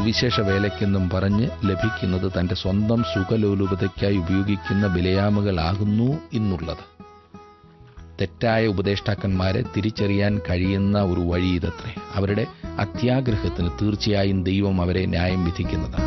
സുവിശേഷ വേലയ്ക്കെന്നും പറഞ്ഞ് ലഭിക്കുന്നത് തന്റെ സ്വന്തം സുഖലോലുപതയ്ക്കായി ഉപയോഗിക്കുന്ന വിലയാമുകളാകുന്നു ഇന്നുള്ളത് തെറ്റായ ഉപദേഷ്ടാക്കന്മാരെ തിരിച്ചറിയാൻ കഴിയുന്ന ഒരു വഴി ഇതത്രേ അവരുടെ അത്യാഗ്രഹത്തിന് തീർച്ചയായും ദൈവം അവരെ ന്യായം വിധിക്കുന്നതാണ്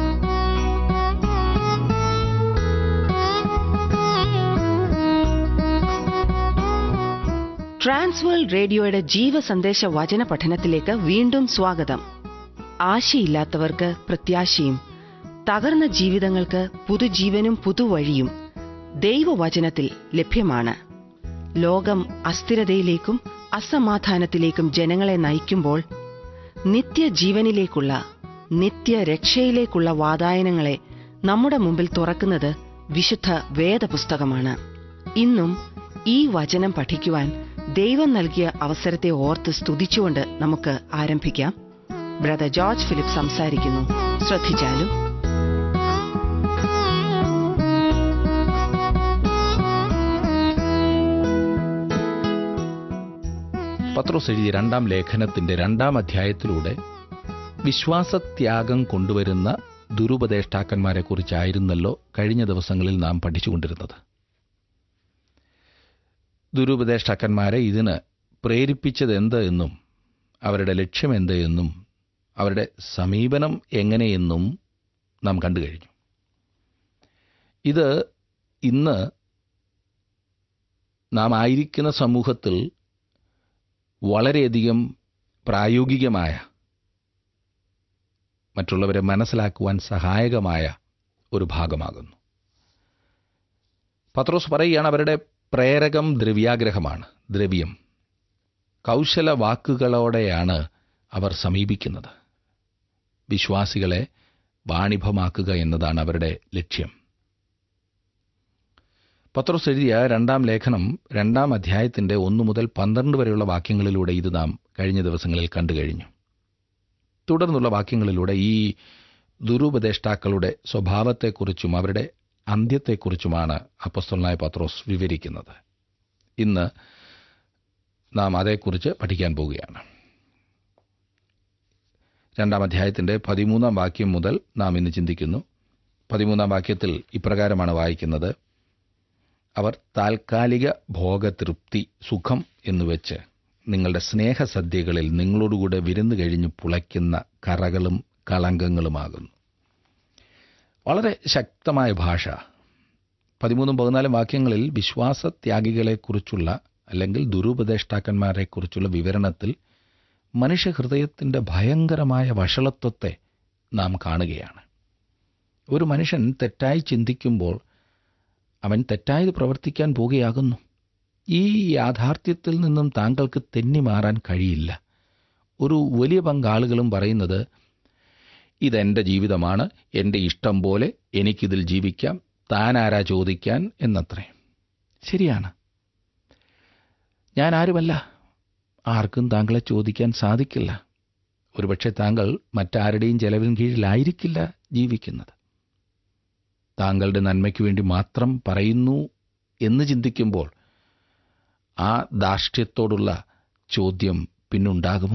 ട്രാൻസ്വേൾഡ് റേഡിയോയുടെ ജീവസന്ദേശ വചന പഠനത്തിലേക്ക് വീണ്ടും സ്വാഗതം ആശയില്ലാത്തവർക്ക് പ്രത്യാശയും തകർന്ന ജീവിതങ്ങൾക്ക് പുതുജീവനും പുതുവഴിയും ദൈവവചനത്തിൽ ലഭ്യമാണ് ലോകം അസ്ഥിരതയിലേക്കും അസമാധാനത്തിലേക്കും ജനങ്ങളെ നയിക്കുമ്പോൾ നിത്യജീവനിലേക്കുള്ള നിത്യരക്ഷയിലേക്കുള്ള വാതായനങ്ങളെ നമ്മുടെ മുമ്പിൽ തുറക്കുന്നത് വിശുദ്ധ വേദപുസ്തകമാണ് ഇന്നും ഈ വചനം പഠിക്കുവാൻ ദൈവം നൽകിയ അവസരത്തെ ഓർത്ത് സ്തുതിച്ചുകൊണ്ട് നമുക്ക് ആരംഭിക്കാം ബ്രദർ ജോർജ് ഫിലിപ്പ് സംസാരിക്കുന്നു ശ്രദ്ധിച്ചാലും പത്രോസ് എഴുതിയ രണ്ടാം ലേഖനത്തിന്റെ രണ്ടാം അധ്യായത്തിലൂടെ വിശ്വാസത്യാഗം കൊണ്ടുവരുന്ന ദുരുപദേഷ്ടാക്കന്മാരെ കുറിച്ചായിരുന്നല്ലോ കഴിഞ്ഞ ദിവസങ്ങളിൽ നാം പഠിച്ചുകൊണ്ടിരുന്നത് ദുരുപദേഷ്ടാക്കന്മാരെ ഇതിന് പ്രേരിപ്പിച്ചത് എന്ത് എന്നും അവരുടെ ലക്ഷ്യം എന്ത് എന്നും അവരുടെ സമീപനം എങ്ങനെയെന്നും നാം കണ്ടു കഴിഞ്ഞു ഇത് ഇന്ന് നാം ആയിരിക്കുന്ന സമൂഹത്തിൽ വളരെയധികം പ്രായോഗികമായ മറ്റുള്ളവരെ മനസ്സിലാക്കുവാൻ സഹായകമായ ഒരു ഭാഗമാകുന്നു പത്രോസ് പറയുകയാണ് അവരുടെ പ്രേരകം ദ്രവ്യാഗ്രഹമാണ് ദ്രവ്യം കൗശല വാക്കുകളോടെയാണ് അവർ സമീപിക്കുന്നത് വിശ്വാസികളെ വാണിഭമാക്കുക എന്നതാണ് അവരുടെ ലക്ഷ്യം പത്രോസ് എഴുതിയ രണ്ടാം ലേഖനം രണ്ടാം അധ്യായത്തിന്റെ ഒന്നു മുതൽ പന്ത്രണ്ട് വരെയുള്ള വാക്യങ്ങളിലൂടെ ഇത് നാം കഴിഞ്ഞ ദിവസങ്ങളിൽ കണ്ടു കഴിഞ്ഞു തുടർന്നുള്ള വാക്യങ്ങളിലൂടെ ഈ ദുരുപദേഷ്ടാക്കളുടെ സ്വഭാവത്തെക്കുറിച്ചും അവരുടെ അന്ത്യത്തെക്കുറിച്ചുമാണ് അപ്പസ്തലനായ പത്രോസ് വിവരിക്കുന്നത് ഇന്ന് നാം അതേക്കുറിച്ച് പഠിക്കാൻ പോവുകയാണ് രണ്ടാം അധ്യായത്തിന്റെ പതിമൂന്നാം വാക്യം മുതൽ നാം ഇന്ന് ചിന്തിക്കുന്നു പതിമൂന്നാം വാക്യത്തിൽ ഇപ്രകാരമാണ് വായിക്കുന്നത് അവർ താൽക്കാലിക ഭോഗതൃപ്തി സുഖം എന്നുവെച്ച് നിങ്ങളുടെ സ്നേഹസദ്യകളിൽ നിങ്ങളോടുകൂടെ വിരുന്നു കഴിഞ്ഞ് പുളയ്ക്കുന്ന കറകളും കളങ്കങ്ങളുമാകുന്നു വളരെ ശക്തമായ ഭാഷ പതിമൂന്നും പതിനാലും വാക്യങ്ങളിൽ വിശ്വാസത്യാഗികളെക്കുറിച്ചുള്ള അല്ലെങ്കിൽ ദുരുപദേഷ്ടാക്കന്മാരെക്കുറിച്ചുള്ള വിവരണത്തിൽ മനുഷ്യഹൃദയത്തിന്റെ ഭയങ്കരമായ വഷളത്വത്തെ നാം കാണുകയാണ് ഒരു മനുഷ്യൻ തെറ്റായി ചിന്തിക്കുമ്പോൾ അവൻ തെറ്റായത് പ്രവർത്തിക്കാൻ പോകുകയാകുന്നു ഈ യാഥാർത്ഥ്യത്തിൽ നിന്നും താങ്കൾക്ക് തെന്നിമാറാൻ കഴിയില്ല ഒരു വലിയ പങ്കാളുകളും പറയുന്നത് ഇതെന്റെ ജീവിതമാണ് എന്റെ ഇഷ്ടം പോലെ എനിക്കിതിൽ ജീവിക്കാം താനാരാ ചോദിക്കാൻ എന്നത്രേ ശരിയാണ് ഞാൻ ആരുമല്ല ആർക്കും താങ്കളെ ചോദിക്കാൻ സാധിക്കില്ല ഒരുപക്ഷെ താങ്കൾ മറ്റാരുടെയും ചെലവിൻ കീഴിലായിരിക്കില്ല ജീവിക്കുന്നത് താങ്കളുടെ നന്മയ്ക്ക് വേണ്ടി മാത്രം പറയുന്നു എന്ന് ചിന്തിക്കുമ്പോൾ ആ ധാർഷ്ട്യത്തോടുള്ള ചോദ്യം പിന്നുണ്ടാകുമോ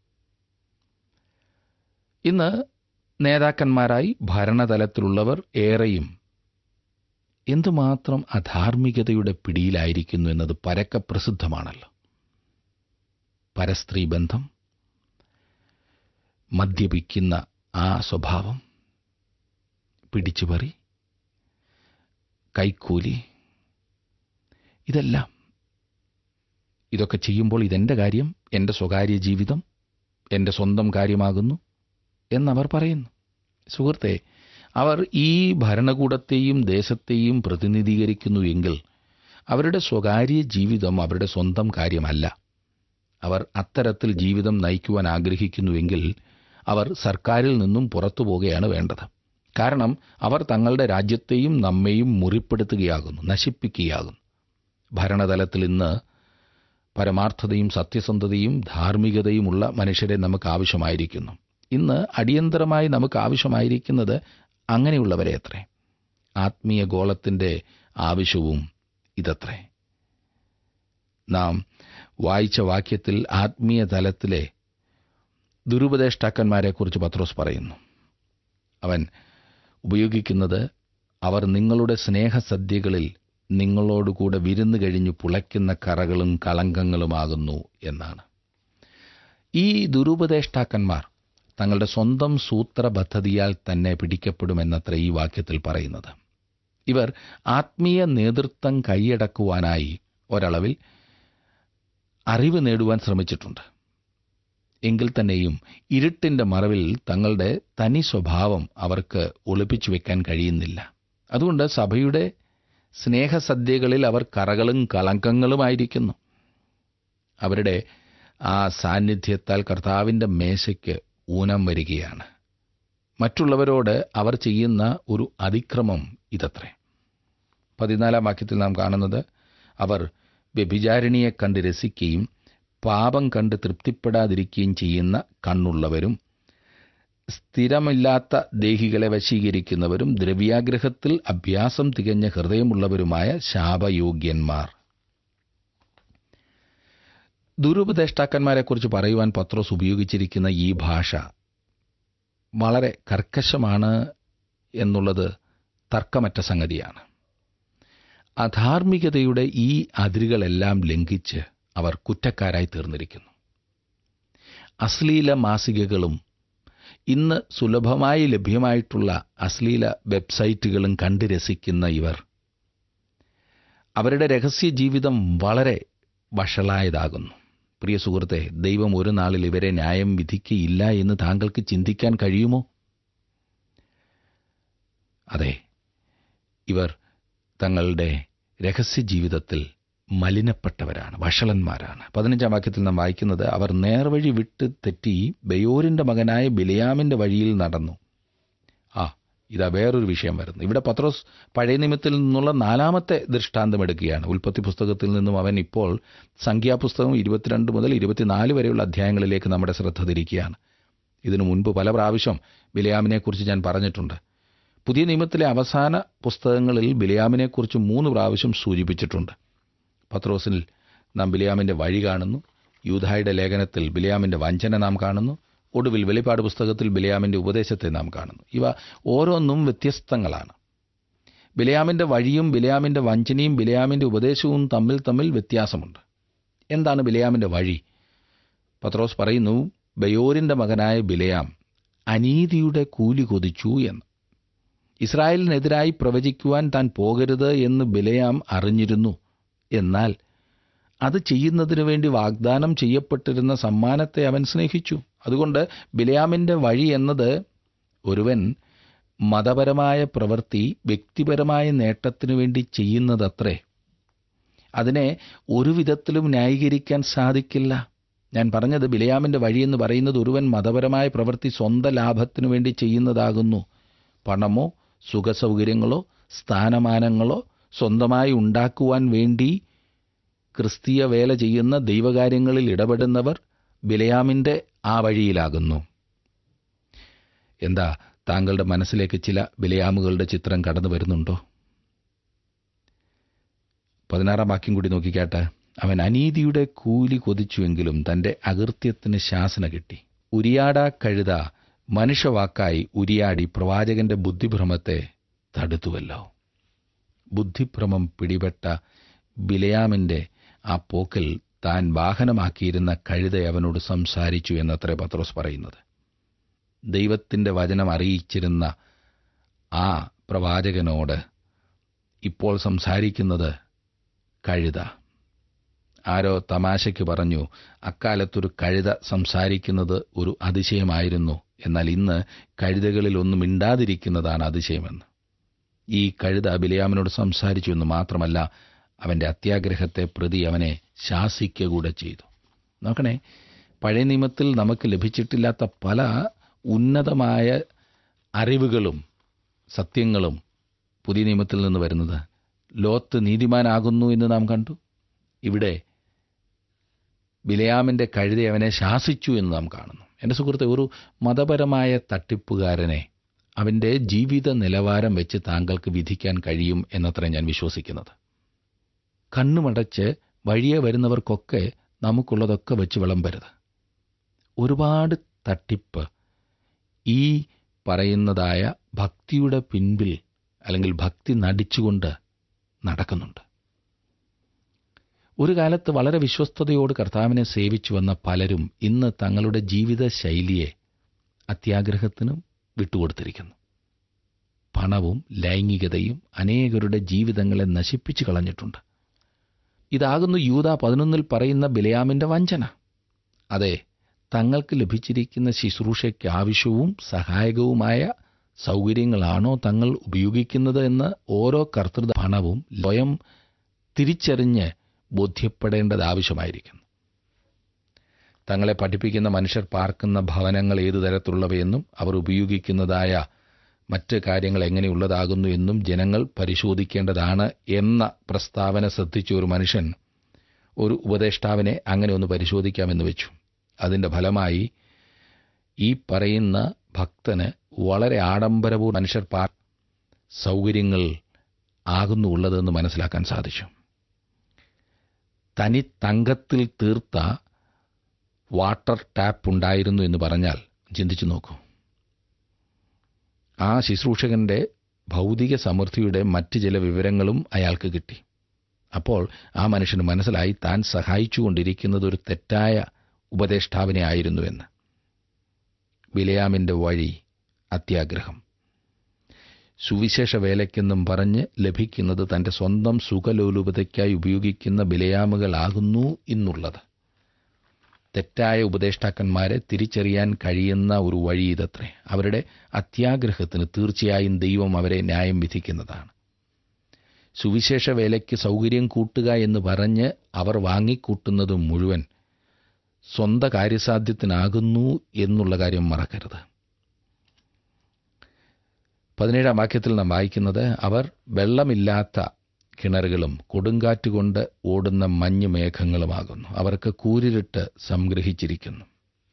ഇന്ന് നേതാക്കന്മാരായി ഭരണതലത്തിലുള്ളവർ ഏറെയും എന്തുമാത്രം അധാർമികതയുടെ പിടിയിലായിരിക്കുന്നു എന്നത് പരക്ക പ്രസിദ്ധമാണല്ലോ പരസ്ത്രീ ബന്ധം മദ്യപിക്കുന്ന ആ സ്വഭാവം പിടിച്ചുപറി കൈക്കൂലി ഇതെല്ലാം ഇതൊക്കെ ചെയ്യുമ്പോൾ ഇതെന്റെ കാര്യം എൻ്റെ സ്വകാര്യ ജീവിതം എൻ്റെ സ്വന്തം കാര്യമാകുന്നു എന്നവർ പറയുന്നു സുഹൃത്തെ അവർ ഈ ഭരണകൂടത്തെയും ദേശത്തെയും പ്രതിനിധീകരിക്കുന്നു എങ്കിൽ അവരുടെ സ്വകാര്യ ജീവിതം അവരുടെ സ്വന്തം കാര്യമല്ല അവർ അത്തരത്തിൽ ജീവിതം നയിക്കുവാൻ ആഗ്രഹിക്കുന്നുവെങ്കിൽ അവർ സർക്കാരിൽ നിന്നും പുറത്തു പോകുകയാണ് വേണ്ടത് കാരണം അവർ തങ്ങളുടെ രാജ്യത്തെയും നമ്മെയും മുറിപ്പെടുത്തുകയാകുന്നു നശിപ്പിക്കുകയാകുന്നു ഭരണതലത്തിൽ ഇന്ന് പരമാർത്ഥതയും സത്യസന്ധതയും ധാർമ്മികതയുമുള്ള മനുഷ്യരെ നമുക്ക് ആവശ്യമായിരിക്കുന്നു ഇന്ന് അടിയന്തരമായി നമുക്ക് ആവശ്യമായിരിക്കുന്നത് അങ്ങനെയുള്ളവരെ അത്രേ ആത്മീയ ഗോളത്തിന്റെ ആവശ്യവും ഇതത്രേ നാം വായിച്ച വാക്യത്തിൽ ആത്മീയ തലത്തിലെ ദുരുപദേഷ്ടാക്കന്മാരെക്കുറിച്ച് പത്രോസ് പറയുന്നു അവൻ ഉപയോഗിക്കുന്നത് അവർ നിങ്ങളുടെ സ്നേഹസദ്യകളിൽ നിങ്ങളോടുകൂടെ വിരുന്ന് കഴിഞ്ഞ് പുളയ്ക്കുന്ന കറകളും കളങ്കങ്ങളുമാകുന്നു എന്നാണ് ഈ ദുരുപദേഷ്ടാക്കന്മാർ തങ്ങളുടെ സ്വന്തം സൂത്രപദ്ധതിയാൽ തന്നെ പിടിക്കപ്പെടുമെന്നത്ര ഈ വാക്യത്തിൽ പറയുന്നത് ഇവർ ആത്മീയ നേതൃത്വം കൈയടക്കുവാനായി ഒരളവിൽ അറിവ് നേടുവാൻ ശ്രമിച്ചിട്ടുണ്ട് എങ്കിൽ തന്നെയും ഇരുട്ടിന്റെ മറവിൽ തങ്ങളുടെ തനി സ്വഭാവം അവർക്ക് ഒളിപ്പിച്ചു വെക്കാൻ കഴിയുന്നില്ല അതുകൊണ്ട് സഭയുടെ സ്നേഹസദ്യകളിൽ അവർ കറകളും കളങ്കങ്ങളുമായിരിക്കുന്നു അവരുടെ ആ സാന്നിധ്യത്താൽ കർത്താവിൻ്റെ മേശയ്ക്ക് ഊനം വരികയാണ് മറ്റുള്ളവരോട് അവർ ചെയ്യുന്ന ഒരു അതിക്രമം ഇതത്രേ പതിനാലാം വാക്യത്തിൽ നാം കാണുന്നത് അവർ വ്യഭിചാരിണിയെ കണ്ട് രസിക്കുകയും പാപം കണ്ട് തൃപ്തിപ്പെടാതിരിക്കുകയും ചെയ്യുന്ന കണ്ണുള്ളവരും സ്ഥിരമില്ലാത്ത ദേഹികളെ വശീകരിക്കുന്നവരും ദ്രവ്യാഗ്രഹത്തിൽ അഭ്യാസം തികഞ്ഞ ഹൃദയമുള്ളവരുമായ ശാപയോഗ്യന്മാർ ദുരുപദേഷ്ടാക്കന്മാരെക്കുറിച്ച് പറയുവാൻ പത്രോസ് ഉപയോഗിച്ചിരിക്കുന്ന ഈ ഭാഷ വളരെ കർക്കശമാണ് എന്നുള്ളത് തർക്കമറ്റ സംഗതിയാണ് അധാർമികതയുടെ ഈ അതിരുകളെല്ലാം ലംഘിച്ച് അവർ കുറ്റക്കാരായി തീർന്നിരിക്കുന്നു അശ്ലീല മാസികകളും ഇന്ന് സുലഭമായി ലഭ്യമായിട്ടുള്ള അശ്ലീല വെബ്സൈറ്റുകളും കണ്ട് രസിക്കുന്ന ഇവർ അവരുടെ രഹസ്യ ജീവിതം വളരെ വഷളായതാകുന്നു പ്രിയ സുഹൃത്തെ ദൈവം ഒരു നാളിൽ ഇവരെ ന്യായം വിധിക്കയില്ല എന്ന് താങ്കൾക്ക് ചിന്തിക്കാൻ കഴിയുമോ അതെ ഇവർ തങ്ങളുടെ രഹസ്യ ജീവിതത്തിൽ മലിനപ്പെട്ടവരാണ് വഷളന്മാരാണ് പതിനഞ്ചാം വാക്യത്തിൽ നാം വായിക്കുന്നത് അവർ നേർവഴി വിട്ട് തെറ്റി ബയോരിന്റെ മകനായ ബിലിയാമിന്റെ വഴിയിൽ നടന്നു ആ ഇതാ വേറൊരു വിഷയം വരുന്നു ഇവിടെ പത്രോസ് പഴയ നിയമത്തിൽ നിന്നുള്ള നാലാമത്തെ ദൃഷ്ടാന്തം എടുക്കുകയാണ് ഉൽപ്പത്തി പുസ്തകത്തിൽ നിന്നും അവൻ ഇപ്പോൾ സംഖ്യാപുസ്തകം ഇരുപത്തിരണ്ട് മുതൽ ഇരുപത്തിനാല് വരെയുള്ള അധ്യായങ്ങളിലേക്ക് നമ്മുടെ ശ്രദ്ധ തിരിക്കുകയാണ് ഇതിനു മുൻപ് പല പ്രാവശ്യം ബിലിയാമിനെക്കുറിച്ച് ഞാൻ പറഞ്ഞിട്ടുണ്ട് പുതിയ നിയമത്തിലെ അവസാന പുസ്തകങ്ങളിൽ ബിലിയാമിനെക്കുറിച്ച് മൂന്ന് പ്രാവശ്യം സൂചിപ്പിച്ചിട്ടുണ്ട് പത്രോസിൽ നാം ബിലിയാമിന്റെ വഴി കാണുന്നു യൂധായുടെ ലേഖനത്തിൽ ബിലിയാമിന്റെ വഞ്ചന നാം കാണുന്നു ഒടുവിൽ വെളിപ്പാട് പുസ്തകത്തിൽ ബിലിയാമിന്റെ ഉപദേശത്തെ നാം കാണുന്നു ഇവ ഓരോന്നും വ്യത്യസ്തങ്ങളാണ് ബിലയാമിന്റെ വഴിയും ബിലയാമിന്റെ വഞ്ചനയും ബിലയാമിന്റെ ഉപദേശവും തമ്മിൽ തമ്മിൽ വ്യത്യാസമുണ്ട് എന്താണ് ബിലയാമിന്റെ വഴി പത്രോസ് പറയുന്നു ബയോരിന്റെ മകനായ ബിലയാം അനീതിയുടെ കൂലി കൊതിച്ചു എന്ന് ഇസ്രായേലിനെതിരായി പ്രവചിക്കുവാൻ താൻ പോകരുത് എന്ന് ബിലയാം അറിഞ്ഞിരുന്നു എന്നാൽ അത് ചെയ്യുന്നതിനു വേണ്ടി വാഗ്ദാനം ചെയ്യപ്പെട്ടിരുന്ന സമ്മാനത്തെ അവൻ സ്നേഹിച്ചു അതുകൊണ്ട് ബിലയാമിന്റെ വഴി എന്നത് ഒരുവൻ മതപരമായ പ്രവൃത്തി വ്യക്തിപരമായ നേട്ടത്തിനു വേണ്ടി ചെയ്യുന്നതത്രേ അതിനെ ഒരു വിധത്തിലും ന്യായീകരിക്കാൻ സാധിക്കില്ല ഞാൻ പറഞ്ഞത് ബിലയാമിന്റെ വഴി എന്ന് പറയുന്നത് ഒരുവൻ മതപരമായ പ്രവൃത്തി സ്വന്തം ലാഭത്തിനു വേണ്ടി ചെയ്യുന്നതാകുന്നു പണമോ സുഖസൗകര്യങ്ങളോ സ്ഥാനമാനങ്ങളോ സ്വന്തമായി ഉണ്ടാക്കുവാൻ വേണ്ടി ക്രിസ്തീയ വേല ചെയ്യുന്ന ദൈവകാര്യങ്ങളിൽ ഇടപെടുന്നവർ ബിലയാമിന്റെ ആ വഴിയിലാകുന്നു എന്താ താങ്കളുടെ മനസ്സിലേക്ക് ചില ബിലയാമുകളുടെ ചിത്രം കടന്നു വരുന്നുണ്ടോ പതിനാറാം വാക്യം കൂടി നോക്കിക്കാട്ടെ അവൻ അനീതിയുടെ കൂലി കൊതിച്ചുവെങ്കിലും തന്റെ അകൃത്യത്തിന് ശാസന കിട്ടി ഉരിയാട കഴുത മനുഷ്യവാക്കായി ഉരിയാടി പ്രവാചകന്റെ ബുദ്ധിഭ്രമത്തെ തടുത്തുവല്ലോ ബുദ്ധിഭ്രമം പിടിപെട്ട ബിലയാമിന്റെ ആ പോക്കിൽ താൻ വാഹനമാക്കിയിരുന്ന കഴുത അവനോട് സംസാരിച്ചു എന്നത്രേ പത്രോസ് പറയുന്നത് ദൈവത്തിന്റെ വചനം അറിയിച്ചിരുന്ന ആ പ്രവാചകനോട് ഇപ്പോൾ സംസാരിക്കുന്നത് കഴുത ആരോ തമാശയ്ക്ക് പറഞ്ഞു അക്കാലത്തൊരു കഴുത സംസാരിക്കുന്നത് ഒരു അതിശയമായിരുന്നു എന്നാൽ ഇന്ന് കഴുതകളിലൊന്നും മിണ്ടാതിരിക്കുന്നതാണ് അതിശയമെന്ന് ഈ കഴുത ബിലയാമിനോട് സംസാരിച്ചു എന്ന് മാത്രമല്ല അവന്റെ അത്യാഗ്രഹത്തെ പ്രതി അവനെ ശാസിക്കുക കൂടെ ചെയ്തു നോക്കണേ പഴയ നിയമത്തിൽ നമുക്ക് ലഭിച്ചിട്ടില്ലാത്ത പല ഉന്നതമായ അറിവുകളും സത്യങ്ങളും പുതിയ നിയമത്തിൽ നിന്ന് വരുന്നത് ലോത്ത് നീതിമാനാകുന്നു എന്ന് നാം കണ്ടു ഇവിടെ ബിലയാമിന്റെ കഴുത അവനെ ശാസിച്ചു എന്ന് നാം കാണുന്നു എൻ്റെ സുഹൃത്തെ ഒരു മതപരമായ തട്ടിപ്പുകാരനെ അവന്റെ ജീവിത നിലവാരം വെച്ച് താങ്കൾക്ക് വിധിക്കാൻ കഴിയും എന്നത്ര ഞാൻ വിശ്വസിക്കുന്നത് കണ്ണുമടച്ച് വഴിയെ വരുന്നവർക്കൊക്കെ നമുക്കുള്ളതൊക്കെ വെച്ച് വിളമ്പരുത് ഒരുപാട് തട്ടിപ്പ് ഈ പറയുന്നതായ ഭക്തിയുടെ പിൻപിൽ അല്ലെങ്കിൽ ഭക്തി നടിച്ചുകൊണ്ട് നടക്കുന്നുണ്ട് ഒരു കാലത്ത് വളരെ വിശ്വസ്തയോട് കർത്താവിനെ സേവിച്ചു വന്ന പലരും ഇന്ന് തങ്ങളുടെ ജീവിത ശൈലിയെ അത്യാഗ്രഹത്തിനും വിട്ടുകൊടുത്തിരിക്കുന്നു പണവും ലൈംഗികതയും അനേകരുടെ ജീവിതങ്ങളെ നശിപ്പിച്ചു കളഞ്ഞിട്ടുണ്ട് ഇതാകുന്നു യൂത പതിനൊന്നിൽ പറയുന്ന ബിലയാമിന്റെ വഞ്ചന അതെ തങ്ങൾക്ക് ലഭിച്ചിരിക്കുന്ന ശുശ്രൂഷയ്ക്ക് ആവശ്യവും സഹായകവുമായ സൗകര്യങ്ങളാണോ തങ്ങൾ ഉപയോഗിക്കുന്നത് എന്ന് ഓരോ കർത്തൃ പണവും സ്വയം തിരിച്ചറിഞ്ഞ് ബോധ്യപ്പെടേണ്ടത് ആവശ്യമായിരിക്കുന്നു തങ്ങളെ പഠിപ്പിക്കുന്ന മനുഷ്യർ പാർക്കുന്ന ഭവനങ്ങൾ ഏതു തരത്തിലുള്ളവയെന്നും അവർ ഉപയോഗിക്കുന്നതായ മറ്റ് കാര്യങ്ങൾ എങ്ങനെയുള്ളതാകുന്നു എന്നും ജനങ്ങൾ പരിശോധിക്കേണ്ടതാണ് എന്ന പ്രസ്താവന ശ്രദ്ധിച്ച ഒരു മനുഷ്യൻ ഒരു ഉപദേഷ്ടാവിനെ അങ്ങനെ ഒന്ന് പരിശോധിക്കാമെന്ന് വെച്ചു അതിന്റെ ഫലമായി ഈ പറയുന്ന ഭക്തന് വളരെ ആഡംബരപൂർവ്വ മനുഷ്യർ പാർ സൗകര്യങ്ങൾ ആകുന്നു ഉള്ളതെന്ന് മനസ്സിലാക്കാൻ സാധിച്ചു തനി തങ്കത്തിൽ തീർത്ത വാട്ടർ ടാപ്പ് ഉണ്ടായിരുന്നു എന്ന് പറഞ്ഞാൽ ചിന്തിച്ചു നോക്കൂ ആ ശുശ്രൂഷകന്റെ ഭൗതിക സമൃദ്ധിയുടെ മറ്റ് ചില വിവരങ്ങളും അയാൾക്ക് കിട്ടി അപ്പോൾ ആ മനുഷ്യന് മനസ്സിലായി താൻ സഹായിച്ചുകൊണ്ടിരിക്കുന്നത് ഒരു തെറ്റായ ഉപദേഷ്ടാവിനെ ആയിരുന്നുവെന്ന് ബിലയാമിന്റെ വഴി അത്യാഗ്രഹം സുവിശേഷ വേലയ്ക്കെന്നും പറഞ്ഞ് ലഭിക്കുന്നത് തന്റെ സ്വന്തം സുഖലോലുപതയ്ക്കായി ഉപയോഗിക്കുന്ന ബിലയാമുകളാകുന്നു ഇന്നുള്ളത് തെറ്റായ ഉപദേഷ്ടാക്കന്മാരെ തിരിച്ചറിയാൻ കഴിയുന്ന ഒരു വഴി ഇതത്രേ അവരുടെ അത്യാഗ്രഹത്തിന് തീർച്ചയായും ദൈവം അവരെ ന്യായം വിധിക്കുന്നതാണ് സുവിശേഷ വേലയ്ക്ക് സൗകര്യം കൂട്ടുക എന്ന് പറഞ്ഞ് അവർ വാങ്ങിക്കൂട്ടുന്നത് മുഴുവൻ സ്വന്ത കാര്യസാധ്യത്തിനാകുന്നു എന്നുള്ള കാര്യം മറക്കരുത് പതിനേഴാം വാക്യത്തിൽ നാം വായിക്കുന്നത് അവർ വെള്ളമില്ലാത്ത കിണറുകളും കൊടുങ്കാറ്റുകൊണ്ട് ഓടുന്ന മഞ്ഞ് മേഘങ്ങളുമാകുന്നു അവർക്ക് കൂരിരുട്ട് സംഗ്രഹിച്ചിരിക്കുന്നു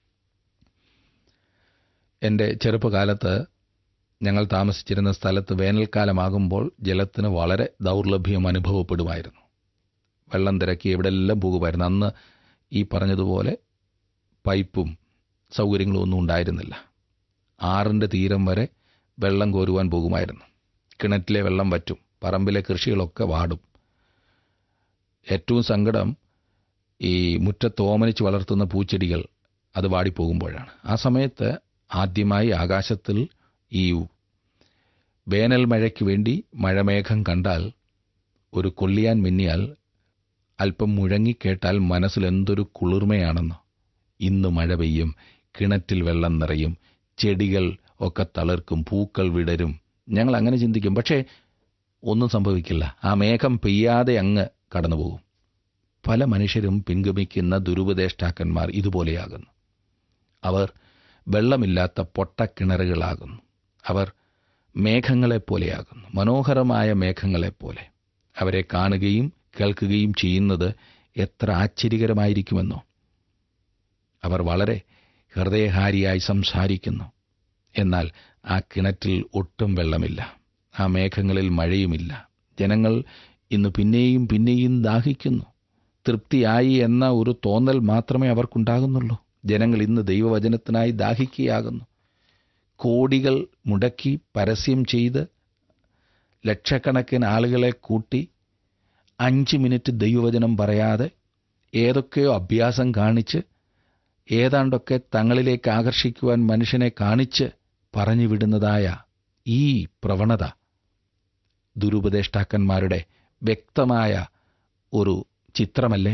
എൻ്റെ ചെറുപ്പകാലത്ത് ഞങ്ങൾ താമസിച്ചിരുന്ന സ്ഥലത്ത് വേനൽക്കാലമാകുമ്പോൾ ജലത്തിന് വളരെ ദൗർലഭ്യം അനുഭവപ്പെടുമായിരുന്നു വെള്ളം തിരക്കി എവിടെല്ലാം പോകുമായിരുന്നു അന്ന് ഈ പറഞ്ഞതുപോലെ പൈപ്പും സൗകര്യങ്ങളും ഒന്നും ഉണ്ടായിരുന്നില്ല ആറിൻ്റെ തീരം വരെ വെള്ളം കോരുവാൻ പോകുമായിരുന്നു കിണറ്റിലെ വെള്ളം വറ്റും പറമ്പിലെ കൃഷികളൊക്കെ വാടും ഏറ്റവും സങ്കടം ഈ മുറ്റത്ത് ഓമനിച്ച് വളർത്തുന്ന പൂച്ചെടികൾ അത് വാടിപ്പോകുമ്പോഴാണ് ആ സമയത്ത് ആദ്യമായി ആകാശത്തിൽ ഈ വേനൽ മഴയ്ക്ക് വേണ്ടി മഴമേഘം കണ്ടാൽ ഒരു കൊള്ളിയാൻ മിന്നിയാൽ അല്പം മുഴങ്ങിക്കേട്ടാൽ മനസ്സിൽ എന്തൊരു കുളിർമയാണെന്ന് ഇന്ന് മഴ പെയ്യും കിണറ്റിൽ വെള്ളം നിറയും ചെടികൾ ഒക്കെ തളിർക്കും പൂക്കൾ വിടരും ഞങ്ങൾ അങ്ങനെ ചിന്തിക്കും പക്ഷേ ഒന്നും സംഭവിക്കില്ല ആ മേഘം പെയ്യാതെ അങ്ങ് കടന്നുപോകും പല മനുഷ്യരും പിൻഗമിക്കുന്ന ദുരുപദേഷ്ടാക്കന്മാർ ഇതുപോലെയാകുന്നു അവർ വെള്ളമില്ലാത്ത പൊട്ടക്കിണറുകളാകുന്നു അവർ മേഘങ്ങളെപ്പോലെയാകുന്നു മനോഹരമായ മേഘങ്ങളെപ്പോലെ അവരെ കാണുകയും കേൾക്കുകയും ചെയ്യുന്നത് എത്ര ആശ്ചര്യകരമായിരിക്കുമെന്നോ അവർ വളരെ ഹൃദയഹാരിയായി സംസാരിക്കുന്നു എന്നാൽ ആ കിണറ്റിൽ ഒട്ടും വെള്ളമില്ല ആ മേഘങ്ങളിൽ മഴയുമില്ല ജനങ്ങൾ ഇന്ന് പിന്നെയും പിന്നെയും ദാഹിക്കുന്നു തൃപ്തിയായി എന്ന ഒരു തോന്നൽ മാത്രമേ അവർക്കുണ്ടാകുന്നുള്ളൂ ജനങ്ങൾ ഇന്ന് ദൈവവചനത്തിനായി ദാഹിക്കുകയാകുന്നു കോടികൾ മുടക്കി പരസ്യം ചെയ്ത് ലക്ഷക്കണക്കിന് ആളുകളെ കൂട്ടി അഞ്ച് മിനിറ്റ് ദൈവവചനം പറയാതെ ഏതൊക്കെയോ അഭ്യാസം കാണിച്ച് ഏതാണ്ടൊക്കെ തങ്ങളിലേക്ക് ആകർഷിക്കുവാൻ മനുഷ്യനെ കാണിച്ച് പറഞ്ഞു വിടുന്നതായ ഈ പ്രവണത ദുരുപദേഷ്ടാക്കന്മാരുടെ വ്യക്തമായ ഒരു ചിത്രമല്ലേ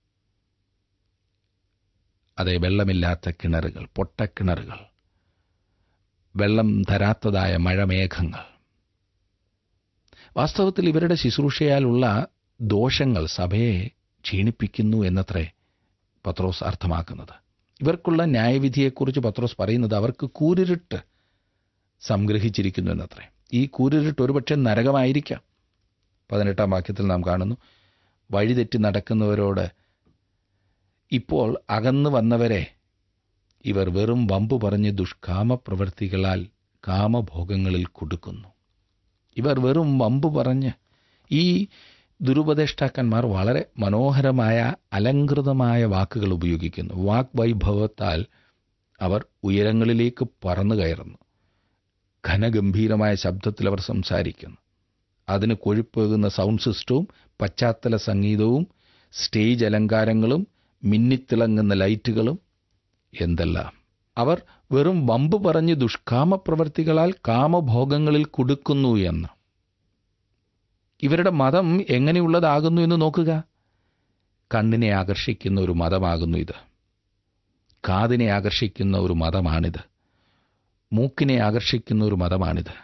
അതെ വെള്ളമില്ലാത്ത കിണറുകൾ പൊട്ടക്കിണറുകൾ വെള്ളം തരാത്തതായ മഴമേഘങ്ങൾ വാസ്തവത്തിൽ ഇവരുടെ ശുശ്രൂഷയാലുള്ള ദോഷങ്ങൾ സഭയെ ക്ഷീണിപ്പിക്കുന്നു എന്നത്രേ പത്രോസ് അർത്ഥമാക്കുന്നത് ഇവർക്കുള്ള ന്യായവിധിയെക്കുറിച്ച് പത്രോസ് പറയുന്നത് അവർക്ക് കൂരിരുട്ട് സംഗ്രഹിച്ചിരിക്കുന്നു എന്നത്രേ ഈ കൂരിരുട്ട് ഒരുപക്ഷെ നരകമായിരിക്കാം പതിനെട്ടാം വാക്യത്തിൽ നാം കാണുന്നു വഴിതെറ്റി നടക്കുന്നവരോട് ഇപ്പോൾ അകന്നു വന്നവരെ ഇവർ വെറും വമ്പു പറഞ്ഞ് ദുഷ്കാമ പ്രവൃത്തികളാൽ കാമഭോഗങ്ങളിൽ കൊടുക്കുന്നു ഇവർ വെറും വമ്പു പറഞ്ഞ് ഈ ദുരുപദേഷ്ടാക്കന്മാർ വളരെ മനോഹരമായ അലങ്കൃതമായ വാക്കുകൾ ഉപയോഗിക്കുന്നു വാക്വൈഭവത്താൽ അവർ ഉയരങ്ങളിലേക്ക് പറന്നു കയറുന്നു ഘനഗംഭീരമായ ശബ്ദത്തിൽ അവർ സംസാരിക്കുന്നു അതിന് കൊഴുപ്പേകുന്ന സൗണ്ട് സിസ്റ്റവും പശ്ചാത്തല സംഗീതവും സ്റ്റേജ് അലങ്കാരങ്ങളും മിന്നിത്തിളങ്ങുന്ന ലൈറ്റുകളും എന്തെല്ലാം അവർ വെറും വമ്പ് പറഞ്ഞ് ദുഷ്കാമ പ്രവർത്തികളാൽ കാമഭോഗങ്ങളിൽ കുടുക്കുന്നു എന്ന് ഇവരുടെ മതം എങ്ങനെയുള്ളതാകുന്നു എന്ന് നോക്കുക കണ്ണിനെ ആകർഷിക്കുന്ന ഒരു മതമാകുന്നു ഇത് കാതിനെ ആകർഷിക്കുന്ന ഒരു മതമാണിത് മൂക്കിനെ ആകർഷിക്കുന്ന ഒരു മതമാണിത്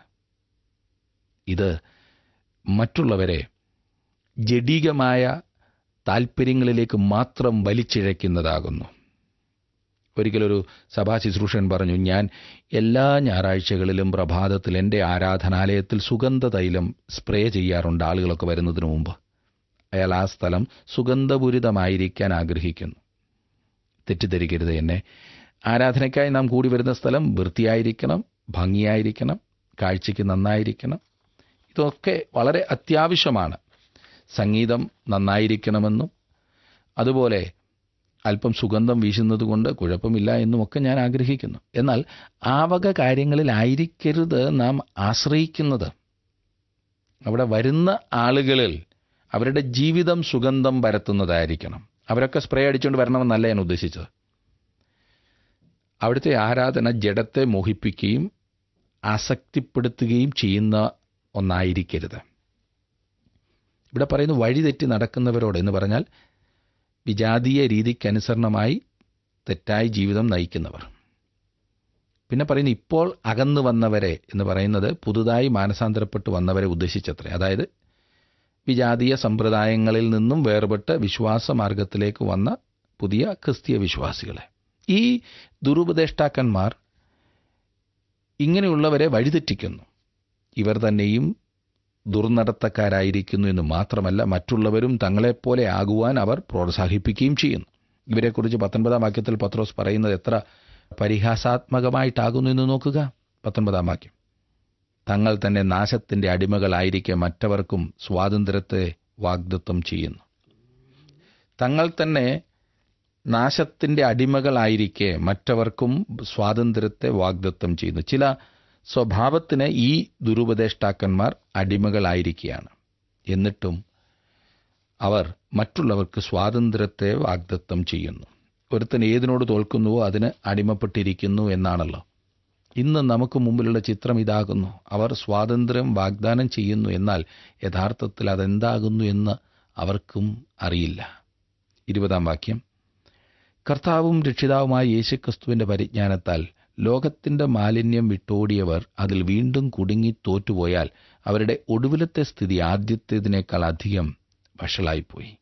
ഇത് മറ്റുള്ളവരെ ജഡികമായ താൽപ്പര്യങ്ങളിലേക്ക് മാത്രം വലിച്ചിഴയ്ക്കുന്നതാകുന്നു ഒരിക്കലൊരു സഭാ ശുശ്രൂഷൻ പറഞ്ഞു ഞാൻ എല്ലാ ഞായറാഴ്ചകളിലും പ്രഭാതത്തിൽ എൻ്റെ ആരാധനാലയത്തിൽ സുഗന്ധ തൈലം സ്പ്രേ ചെയ്യാറുണ്ട് ആളുകളൊക്കെ വരുന്നതിന് മുമ്പ് അയാൾ ആ സ്ഥലം സുഗന്ധപൂരിതമായിരിക്കാൻ ആഗ്രഹിക്കുന്നു തെറ്റിദ്ധരിക്കരുത് എന്നെ ആരാധനയ്ക്കായി നാം കൂടി വരുന്ന സ്ഥലം വൃത്തിയായിരിക്കണം ഭംഗിയായിരിക്കണം കാഴ്ചയ്ക്ക് നന്നായിരിക്കണം ഇതൊക്കെ വളരെ അത്യാവശ്യമാണ് സംഗീതം നന്നായിരിക്കണമെന്നും അതുപോലെ അല്പം സുഗന്ധം വീശുന്നത് കൊണ്ട് കുഴപ്പമില്ല എന്നുമൊക്കെ ഞാൻ ആഗ്രഹിക്കുന്നു എന്നാൽ ആ വക കാര്യങ്ങളിലായിരിക്കരുത് നാം ആശ്രയിക്കുന്നത് അവിടെ വരുന്ന ആളുകളിൽ അവരുടെ ജീവിതം സുഗന്ധം പരത്തുന്നതായിരിക്കണം അവരൊക്കെ സ്പ്രേ അടിച്ചുകൊണ്ട് വരണമെന്നല്ല ഞാൻ ഉദ്ദേശിച്ചത് അവിടുത്തെ ആരാധന ജഡത്തെ മോഹിപ്പിക്കുകയും ആസക്തിപ്പെടുത്തുകയും ചെയ്യുന്ന ഒന്നായിരിക്കരുത് ഇവിടെ പറയുന്നു വഴിതെറ്റി നടക്കുന്നവരോട് എന്ന് പറഞ്ഞാൽ വിജാതീയ രീതിക്കനുസരണമായി തെറ്റായ ജീവിതം നയിക്കുന്നവർ പിന്നെ പറയുന്നു ഇപ്പോൾ അകന്നു വന്നവരെ എന്ന് പറയുന്നത് പുതുതായി മാനസാന്തരപ്പെട്ട് വന്നവരെ ഉദ്ദേശിച്ചത്രേ അതായത് വിജാതീയ സമ്പ്രദായങ്ങളിൽ നിന്നും വേർപെട്ട് വിശ്വാസമാർഗത്തിലേക്ക് വന്ന പുതിയ ക്രിസ്തീയ വിശ്വാസികളെ ഈ ദുരുപദേഷ്ടാക്കന്മാർ ഇങ്ങനെയുള്ളവരെ വഴിതെറ്റിക്കുന്നു ഇവർ തന്നെയും ദുർനടത്തക്കാരായിരിക്കുന്നു എന്ന് മാത്രമല്ല മറ്റുള്ളവരും തങ്ങളെപ്പോലെ ആകുവാൻ അവർ പ്രോത്സാഹിപ്പിക്കുകയും ചെയ്യുന്നു ഇവരെക്കുറിച്ച് പത്തൊൻപതാം വാക്യത്തിൽ പത്രോസ് പറയുന്നത് എത്ര പരിഹാസാത്മകമായിട്ടാകുന്നു എന്ന് നോക്കുക പത്തൊൻപതാം വാക്യം തങ്ങൾ തന്നെ നാശത്തിന്റെ അടിമകളായിരിക്കെ മറ്റവർക്കും സ്വാതന്ത്ര്യത്തെ വാഗ്ദത്വം ചെയ്യുന്നു തങ്ങൾ തന്നെ നാശത്തിന്റെ അടിമകളായിരിക്കെ മറ്റവർക്കും സ്വാതന്ത്ര്യത്തെ വാഗ്ദത്വം ചെയ്യുന്നു ചില സ്വഭാവത്തിന് ഈ ദുരുപദേഷ്ടാക്കന്മാർ അടിമകളായിരിക്കുകയാണ് എന്നിട്ടും അവർ മറ്റുള്ളവർക്ക് സ്വാതന്ത്ര്യത്തെ വാഗ്ദത്തം ചെയ്യുന്നു ഒരുത്തൻ ഏതിനോട് തോൽക്കുന്നുവോ അതിന് അടിമപ്പെട്ടിരിക്കുന്നു എന്നാണല്ലോ ഇന്ന് നമുക്ക് മുമ്പിലുള്ള ചിത്രം ഇതാകുന്നു അവർ സ്വാതന്ത്ര്യം വാഗ്ദാനം ചെയ്യുന്നു എന്നാൽ യഥാർത്ഥത്തിൽ അതെന്താകുന്നു എന്ന് അവർക്കും അറിയില്ല ഇരുപതാം വാക്യം കർത്താവും രക്ഷിതാവുമായ യേശുക്രിസ്തുവിന്റെ പരിജ്ഞാനത്താൽ ലോകത്തിന്റെ മാലിന്യം വിട്ടോടിയവർ അതിൽ വീണ്ടും കുടുങ്ങി തോറ്റുപോയാൽ അവരുടെ ഒടുവിലത്തെ സ്ഥിതി ആദ്യത്തേതിനേക്കാൾ അധികം വഷളായിപ്പോയി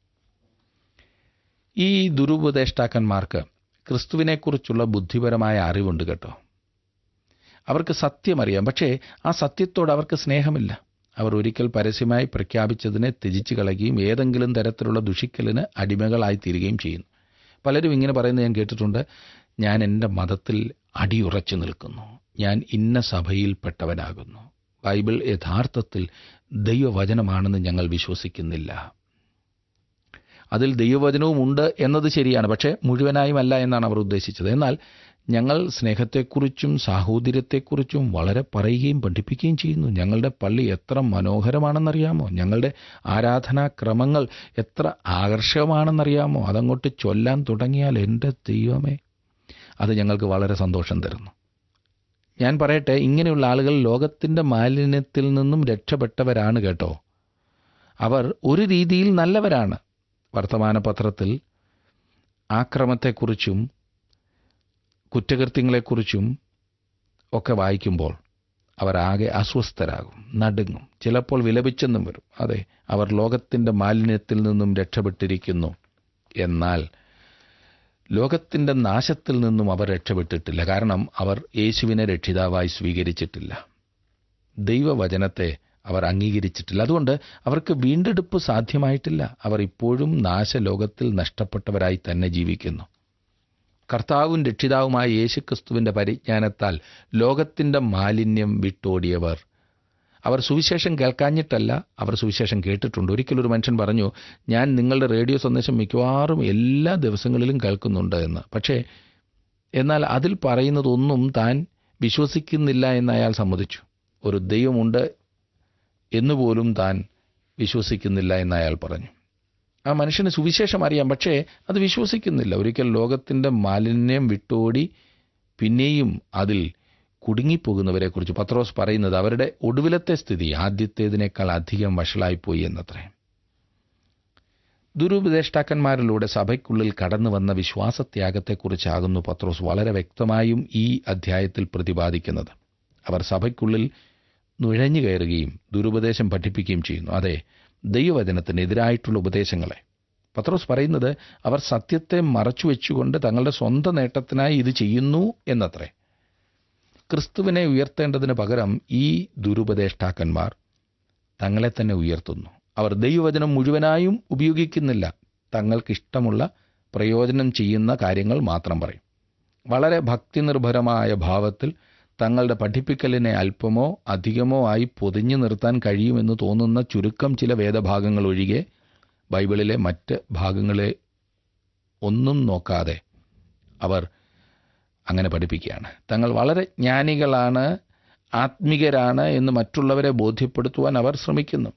ഈ ദുരുപദേഷ്ടാക്കന്മാർക്ക് ക്രിസ്തുവിനെക്കുറിച്ചുള്ള ബുദ്ധിപരമായ അറിവുണ്ട് കേട്ടോ അവർക്ക് സത്യമറിയാം പക്ഷേ ആ സത്യത്തോട് അവർക്ക് സ്നേഹമില്ല അവർ ഒരിക്കൽ പരസ്യമായി പ്രഖ്യാപിച്ചതിനെ ത്യജിച്ചു കളയുകയും ഏതെങ്കിലും തരത്തിലുള്ള ദുഷിക്കലിന് അടിമകളായി തീരുകയും ചെയ്യുന്നു പലരും ഇങ്ങനെ പറയുന്നത് ഞാൻ കേട്ടിട്ടുണ്ട് ഞാൻ എൻ്റെ മതത്തിൽ അടിയുറച്ചു നിൽക്കുന്നു ഞാൻ ഇന്ന സഭയിൽപ്പെട്ടവനാകുന്നു ബൈബിൾ യഥാർത്ഥത്തിൽ ദൈവവചനമാണെന്ന് ഞങ്ങൾ വിശ്വസിക്കുന്നില്ല അതിൽ ദൈവവചനവും ഉണ്ട് എന്നത് ശരിയാണ് പക്ഷേ മുഴുവനായും അല്ല എന്നാണ് അവർ ഉദ്ദേശിച്ചത് എന്നാൽ ഞങ്ങൾ സ്നേഹത്തെക്കുറിച്ചും സാഹോദര്യത്തെക്കുറിച്ചും വളരെ പറയുകയും പഠിപ്പിക്കുകയും ചെയ്യുന്നു ഞങ്ങളുടെ പള്ളി എത്ര മനോഹരമാണെന്നറിയാമോ ഞങ്ങളുടെ ആരാധനാക്രമങ്ങൾ എത്ര ആകർഷകമാണെന്നറിയാമോ അതങ്ങോട്ട് ചൊല്ലാൻ തുടങ്ങിയാൽ എൻ്റെ ദൈവമേ അത് ഞങ്ങൾക്ക് വളരെ സന്തോഷം തരുന്നു ഞാൻ പറയട്ടെ ഇങ്ങനെയുള്ള ആളുകൾ ലോകത്തിൻ്റെ മാലിന്യത്തിൽ നിന്നും രക്ഷപ്പെട്ടവരാണ് കേട്ടോ അവർ ഒരു രീതിയിൽ നല്ലവരാണ് വർത്തമാനപത്രത്തിൽ ആക്രമത്തെക്കുറിച്ചും കുറ്റകൃത്യങ്ങളെക്കുറിച്ചും ഒക്കെ വായിക്കുമ്പോൾ അവർ ആകെ അസ്വസ്ഥരാകും നടുങ്ങും ചിലപ്പോൾ വിലപിച്ചെന്നും വരും അതെ അവർ ലോകത്തിൻ്റെ മാലിന്യത്തിൽ നിന്നും രക്ഷപ്പെട്ടിരിക്കുന്നു എന്നാൽ ലോകത്തിൻ്റെ നാശത്തിൽ നിന്നും അവർ രക്ഷപ്പെട്ടിട്ടില്ല കാരണം അവർ യേശുവിനെ രക്ഷിതാവായി സ്വീകരിച്ചിട്ടില്ല ദൈവവചനത്തെ അവർ അംഗീകരിച്ചിട്ടില്ല അതുകൊണ്ട് അവർക്ക് വീണ്ടെടുപ്പ് സാധ്യമായിട്ടില്ല അവർ ഇപ്പോഴും നാശലോകത്തിൽ നഷ്ടപ്പെട്ടവരായി തന്നെ ജീവിക്കുന്നു കർത്താവും രക്ഷിതാവുമായ യേശുക്രിസ്തുവിന്റെ പരിജ്ഞാനത്താൽ ലോകത്തിന്റെ മാലിന്യം വിട്ടോടിയവർ അവർ സുവിശേഷം കേൾക്കാഞ്ഞിട്ടല്ല അവർ സുവിശേഷം കേട്ടിട്ടുണ്ട് ഒരിക്കലൊരു മനുഷ്യൻ പറഞ്ഞു ഞാൻ നിങ്ങളുടെ റേഡിയോ സന്ദേശം മിക്കവാറും എല്ലാ ദിവസങ്ങളിലും കേൾക്കുന്നുണ്ട് എന്ന് പക്ഷേ എന്നാൽ അതിൽ പറയുന്നതൊന്നും താൻ വിശ്വസിക്കുന്നില്ല എന്ന് അയാൾ സമ്മതിച്ചു ഒരു ദൈവമുണ്ട് എന്നുപോലും താൻ വിശ്വസിക്കുന്നില്ല എന്ന് അയാൾ പറഞ്ഞു ആ മനുഷ്യന് സുവിശേഷം അറിയാം പക്ഷേ അത് വിശ്വസിക്കുന്നില്ല ഒരിക്കൽ ലോകത്തിൻ്റെ മാലിന്യം വിട്ടോടി പിന്നെയും അതിൽ കുടുങ്ങിപ്പോകുന്നവരെക്കുറിച്ച് പത്രോസ് പറയുന്നത് അവരുടെ ഒടുവിലത്തെ സ്ഥിതി ആദ്യത്തേതിനേക്കാൾ അധികം വഷളായിപ്പോയി എന്നത്രേ ദുരുപദേഷ്ടാക്കന്മാരിലൂടെ സഭയ്ക്കുള്ളിൽ കടന്നു വന്ന വിശ്വാസത്യാഗത്തെക്കുറിച്ചാകുന്നു പത്രോസ് വളരെ വ്യക്തമായും ഈ അധ്യായത്തിൽ പ്രതിപാദിക്കുന്നത് അവർ സഭയ്ക്കുള്ളിൽ നുഴഞ്ഞു കയറുകയും ദുരുപദേശം പഠിപ്പിക്കുകയും ചെയ്യുന്നു അതെ ദൈവവചനത്തിനെതിരായിട്ടുള്ള ഉപദേശങ്ങളെ പത്രോസ് പറയുന്നത് അവർ സത്യത്തെ മറച്ചുവെച്ചുകൊണ്ട് തങ്ങളുടെ സ്വന്തം നേട്ടത്തിനായി ഇത് ചെയ്യുന്നു എന്നത്രേ ക്രിസ്തുവിനെ ഉയർത്തേണ്ടതിന് പകരം ഈ ദുരുപദേഷ്ടാക്കന്മാർ തങ്ങളെ തന്നെ ഉയർത്തുന്നു അവർ ദൈവവചനം മുഴുവനായും ഉപയോഗിക്കുന്നില്ല തങ്ങൾക്കിഷ്ടമുള്ള പ്രയോജനം ചെയ്യുന്ന കാര്യങ്ങൾ മാത്രം പറയും വളരെ ഭക്തിനിർഭരമായ ഭാവത്തിൽ തങ്ങളുടെ പഠിപ്പിക്കലിനെ അല്പമോ അധികമോ ആയി പൊതിഞ്ഞു നിർത്താൻ കഴിയുമെന്ന് തോന്നുന്ന ചുരുക്കം ചില വേദഭാഗങ്ങൾ ഒഴികെ ബൈബിളിലെ മറ്റ് ഭാഗങ്ങളെ ഒന്നും നോക്കാതെ അവർ അങ്ങനെ പഠിപ്പിക്കുകയാണ് തങ്ങൾ വളരെ ജ്ഞാനികളാണ് ആത്മികരാണ് എന്ന് മറ്റുള്ളവരെ ബോധ്യപ്പെടുത്തുവാൻ അവർ ശ്രമിക്കുന്നു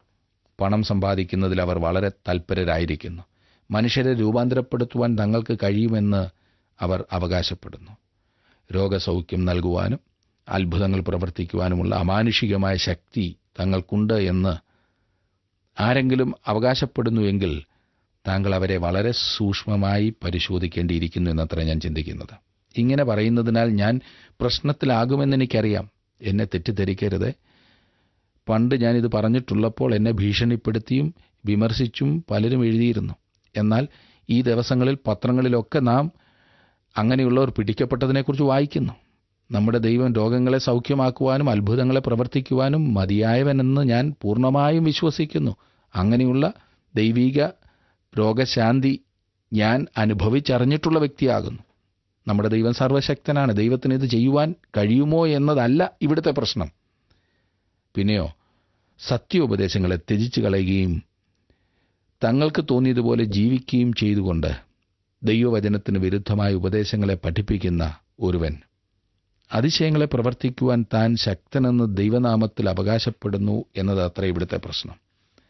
പണം സമ്പാദിക്കുന്നതിൽ അവർ വളരെ തൽപരരായിരിക്കുന്നു മനുഷ്യരെ രൂപാന്തരപ്പെടുത്തുവാൻ തങ്ങൾക്ക് കഴിയുമെന്ന് അവർ അവകാശപ്പെടുന്നു രോഗസൗഖ്യം നൽകുവാനും അത്ഭുതങ്ങൾ പ്രവർത്തിക്കുവാനുമുള്ള അമാനുഷികമായ ശക്തി തങ്ങൾക്കുണ്ട് എന്ന് ആരെങ്കിലും അവകാശപ്പെടുന്നുവെങ്കിൽ താങ്കൾ അവരെ വളരെ സൂക്ഷ്മമായി പരിശോധിക്കേണ്ടിയിരിക്കുന്നു എന്നത്ര ഞാൻ ചിന്തിക്കുന്നത് ഇങ്ങനെ പറയുന്നതിനാൽ ഞാൻ പ്രശ്നത്തിലാകുമെന്ന് എനിക്കറിയാം എന്നെ തെറ്റിദ്ധരിക്കരുത് പണ്ട് ഞാനിത് പറഞ്ഞിട്ടുള്ളപ്പോൾ എന്നെ ഭീഷണിപ്പെടുത്തിയും വിമർശിച്ചും പലരും എഴുതിയിരുന്നു എന്നാൽ ഈ ദിവസങ്ങളിൽ പത്രങ്ങളിലൊക്കെ നാം അങ്ങനെയുള്ളവർ പിടിക്കപ്പെട്ടതിനെക്കുറിച്ച് വായിക്കുന്നു നമ്മുടെ ദൈവം രോഗങ്ങളെ സൗഖ്യമാക്കുവാനും അത്ഭുതങ്ങളെ പ്രവർത്തിക്കുവാനും മതിയായവനെന്ന് ഞാൻ പൂർണ്ണമായും വിശ്വസിക്കുന്നു അങ്ങനെയുള്ള ദൈവിക രോഗശാന്തി ഞാൻ അനുഭവിച്ചറിഞ്ഞിട്ടുള്ള വ്യക്തിയാകുന്നു നമ്മുടെ ദൈവം സർവശക്തനാണ് ദൈവത്തിന് ഇത് ചെയ്യുവാൻ കഴിയുമോ എന്നതല്ല ഇവിടുത്തെ പ്രശ്നം പിന്നെയോ സത്യോപദേശങ്ങളെ ത്യജിച്ചു കളയുകയും തങ്ങൾക്ക് തോന്നിയതുപോലെ ജീവിക്കുകയും ചെയ്തുകൊണ്ട് ദൈവവചനത്തിന് വിരുദ്ധമായ ഉപദേശങ്ങളെ പഠിപ്പിക്കുന്ന ഒരുവൻ അതിശയങ്ങളെ പ്രവർത്തിക്കുവാൻ താൻ ശക്തനെന്ന് ദൈവനാമത്തിൽ അവകാശപ്പെടുന്നു എന്നത് അത്ര ഇവിടുത്തെ പ്രശ്നം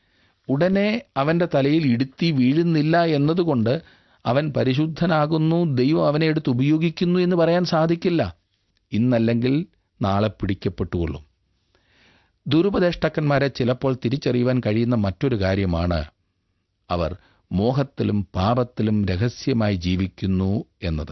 ഉടനെ അവന്റെ തലയിൽ ഇടുത്തി വീഴുന്നില്ല എന്നതുകൊണ്ട് അവൻ പരിശുദ്ധനാകുന്നു ദൈവം അവനെ എടുത്ത് ഉപയോഗിക്കുന്നു എന്ന് പറയാൻ സാധിക്കില്ല ഇന്നല്ലെങ്കിൽ നാളെ പിടിക്കപ്പെട്ടുകൊള്ളും ദുരുപദേഷ്ടാക്കന്മാരെ ചിലപ്പോൾ തിരിച്ചറിയുവാൻ കഴിയുന്ന മറ്റൊരു കാര്യമാണ് അവർ മോഹത്തിലും പാപത്തിലും രഹസ്യമായി ജീവിക്കുന്നു എന്നത്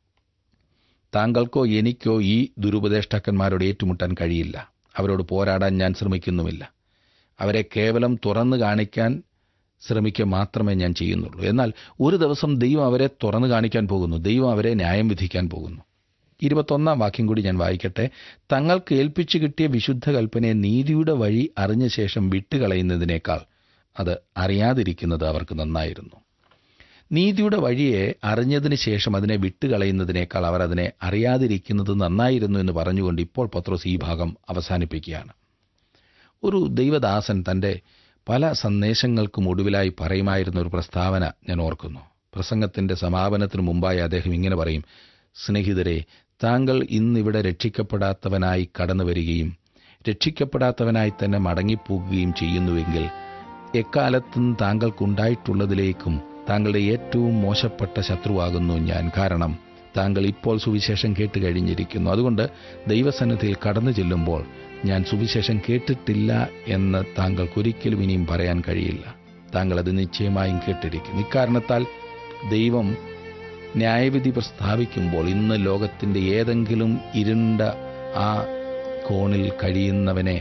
താങ്കൾക്കോ എനിക്കോ ഈ ദുരുപദേഷ്ടാക്കന്മാരോട് ഏറ്റുമുട്ടാൻ കഴിയില്ല അവരോട് പോരാടാൻ ഞാൻ ശ്രമിക്കുന്നുമില്ല അവരെ കേവലം തുറന്നു കാണിക്കാൻ ശ്രമിക്കുക മാത്രമേ ഞാൻ ചെയ്യുന്നുള്ളൂ എന്നാൽ ഒരു ദിവസം ദൈവം അവരെ തുറന്നു കാണിക്കാൻ പോകുന്നു ദൈവം അവരെ ന്യായം വിധിക്കാൻ പോകുന്നു ഇരുപത്തൊന്നാം വാക്യം കൂടി ഞാൻ വായിക്കട്ടെ തങ്ങൾക്ക് ഏൽപ്പിച്ചു കിട്ടിയ വിശുദ്ധ കൽപ്പനയെ നീതിയുടെ വഴി അറിഞ്ഞ ശേഷം വിട്ടുകളയുന്നതിനേക്കാൾ അത് അറിയാതിരിക്കുന്നത് അവർക്ക് നന്നായിരുന്നു നീതിയുടെ വഴിയെ അറിഞ്ഞതിന് ശേഷം അതിനെ വിട്ടുകളയുന്നതിനേക്കാൾ അവർ അതിനെ അറിയാതിരിക്കുന്നത് നന്നായിരുന്നു എന്ന് പറഞ്ഞുകൊണ്ട് ഇപ്പോൾ പത്രോസ് ഈ ഭാഗം അവസാനിപ്പിക്കുകയാണ് ഒരു ദൈവദാസൻ തൻ്റെ പല സന്ദേശങ്ങൾക്കും ഒടുവിലായി പറയുമായിരുന്ന ഒരു പ്രസ്താവന ഞാൻ ഓർക്കുന്നു പ്രസംഗത്തിന്റെ സമാപനത്തിനു മുമ്പായി അദ്ദേഹം ഇങ്ങനെ പറയും സ്നേഹിതരെ താങ്കൾ ഇന്നിവിടെ രക്ഷിക്കപ്പെടാത്തവനായി കടന്നു വരികയും രക്ഷിക്കപ്പെടാത്തവനായി തന്നെ മടങ്ങിപ്പോകുകയും ചെയ്യുന്നുവെങ്കിൽ എക്കാലത്തും താങ്കൾക്കുണ്ടായിട്ടുള്ളതിലേക്കും താങ്കളുടെ ഏറ്റവും മോശപ്പെട്ട ശത്രുവാകുന്നു ഞാൻ കാരണം താങ്കൾ ഇപ്പോൾ സുവിശേഷം കേട്ട് കഴിഞ്ഞിരിക്കുന്നു അതുകൊണ്ട് ദൈവസന്നിധിയിൽ കടന്നു ചെല്ലുമ്പോൾ ഞാൻ സുവിശേഷം കേട്ടിട്ടില്ല എന്ന് താങ്കൾക്കൊരിക്കലും ഇനിയും പറയാൻ കഴിയില്ല താങ്കൾ അത് നിശ്ചയമായും കേട്ടിരിക്കും ഇക്കാരണത്താൽ ദൈവം ന്യായവിധി പ്രസ്താവിക്കുമ്പോൾ ഇന്ന് ലോകത്തിന്റെ ഏതെങ്കിലും ഇരുണ്ട ആ കോണിൽ കഴിയുന്നവനെ